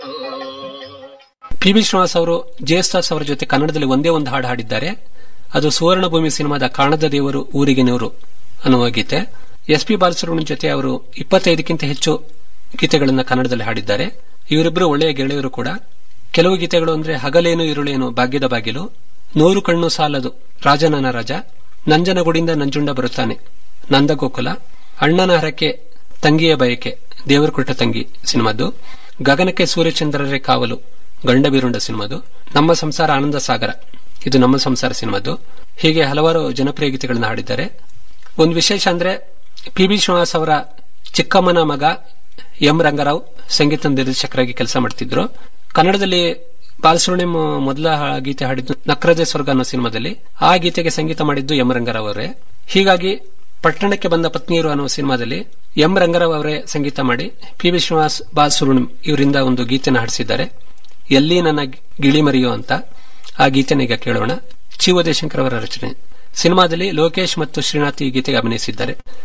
P B Srinivas ಅವರು ಜಯಸ್ತಾಸ್ ಅವರ ಜೊತೆ ಕನ್ನಡದಲ್ಲಿ ಒಂದೇ ಒಂದು ಹಾಡು ಹಾಡಿದ್ದಾರೆ ಅದು ಸುವರ್ಣ ಭೂಮಿ ಸಿನಿಮಾದ ಕಾಣದ ದೇವರು ಊರಿಗೆ ನೂರು ಅನ್ನುವ ಗೀತೆ ಎಸ್ ಪಿ ಬಾಲಸುಬ್ರಹ್ಮಣ್ಯಂ ಜೊತೆ ಅವರು ಇಪ್ಪತ್ತೈದಕ್ಕಿಂತ ಹೆಚ್ಚು ಗೀತೆಗಳನ್ನು ಕನ್ನಡದಲ್ಲಿ ಹಾಡಿದ್ದಾರೆ ಇವರಿಬ್ಬರು ಒಳ್ಳೆಯ ಗೆಳೆಯರು ಕೂಡ ಕೆಲವು ಗೀತೆಗಳು ಅಂದ್ರೆ ಹಗಲೇನು ಇರುಳೇನು ಭಾಗ್ಯದ ಬಾಗಿಲು ನೂರು ಕಣ್ಣು ಸಾಲದು ರಾಜನನ ರಾಜ ನಂಜನಗುಡಿಯಿಂದ ನಂಜುಂಡ ಬರುತ್ತಾನೆ ನಂದಗೋಕುಲ ಅಣ್ಣನ ಹರಕೆ ತಂಗಿಯ ಬಯಕೆ ದೇವರ ಕೊಟ್ಟ ತಂಗಿ ಸಿನಿಮಾದ್ದು ಗಗನಕ್ಕೆ ಸೂರ್ಯಚಂದ್ರರೇ ಕಾವಲು ಗಂಡ ಬೀರುಂಡ ಸಿನಿಮಾದು ನಮ್ಮ ಸಂಸಾರ ಆನಂದ ಸಾಗರ ಇದು ನಮ್ಮ ಸಂಸಾರ ಸಿನಿಮಾದ್ದು ಹೀಗೆ ಹಲವಾರು ಜನಪ್ರಿಯ ಗೀತೆಗಳನ್ನು ಹಾಡಿದ್ದಾರೆ ಒಂದು ವಿಶೇಷ ಅಂದ್ರೆ ಪಿ ಬಿ ಶ್ರೀನಿವಾಸ್ ಅವರ ಚಿಕ್ಕಮ್ಮನ ಮಗ ಎಂ ರಂಗರಾವ್ ಸಂಗೀತ ನಿರ್ದೇಶಕರಾಗಿ ಕೆಲಸ ಮಾಡ್ತಿದ್ರು ಕನ್ನಡದಲ್ಲಿ ಬಾಲಸುಬ್ರಹ್ಮಣ್ಯಂ ಮೊದಲ ಗೀತೆ ಹಾಡಿದ್ದು ನಕ್ರಜೆ ಸ್ವರ್ಗ ಅನ್ನೋ ಸಿನಿಮಾದಲ್ಲಿ ಆ ಗೀತೆಗೆ ಸಂಗೀತ ಮಾಡಿದ್ದು ಎಂ ರಂಗರಾವ್ ಅವರೇ ಹೀಗಾಗಿ ಪಟ್ಟಣಕ್ಕೆ ಬಂದ ಪತ್ನಿಯರು ಅನ್ನುವ ಸಿನಿಮಾದಲ್ಲಿ ಎಂ ರಂಗರಾವ್ ಅವರೇ ಸಂಗೀತ ಮಾಡಿ ಪಿ ವಿ ಶ್ರೀನಿವಾಸ್ ಬಾಲಸುಬ್ರಹ್ಮಣ್ಯಂ ಇವರಿಂದ ಒಂದು ಗೀತೆನ ಹಾಡಿಸಿದ್ದಾರೆ ಎಲ್ಲಿ ನನ್ನ ಗಿಳಿ ಮರಿಯೋ ಅಂತ ಆ ಗೀತೆನ ಈಗ ಕೇಳೋಣ ಚಿ ಉದಯಶಂಕರ್ ಅವರ ರಚನೆ ಸಿನಿಮಾದಲ್ಲಿ ಲೋಕೇಶ್ ಮತ್ತು ಶ್ರೀನಾಥ್ ಈ ಗೀತೆಗೆ ಅಭಿನಯಿಸಿದ್ದಾರೆ